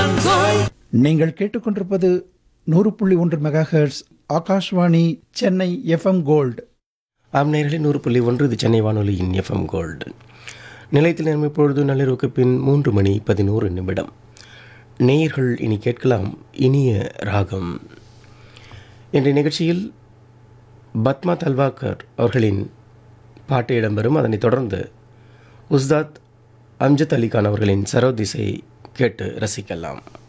FM gold நீங்கள் கேட்டுக்கொண்டிருப்பது நூறு புள்ளி ஒன்று megahertz Akashvani Chennai FM gold ஆம் நேரடி நூறு புள்ளி ஒன்று இது சென்னை வானொலியின் எஃப்எம் கோல்டு நிலையத்தில் நேரம் இப்பொழுது நள்ளிரவுக்கு பின் மூன்று மணி பதினோரு நிமிடம் நேயர்கள் இனி கேட்கலாம் இனிய ராகம் என்ற நிகழ்ச்சியில் பத்மா தல்வாக்கர் அவர்களின் பாட்டு இடம்பெறும் அதனைத் தொடர்ந்து உஸ்தாத் அம்ஜத் அலிகான் அவர்களின் சரோதிசை கேட்டு ரசிக்கலாம்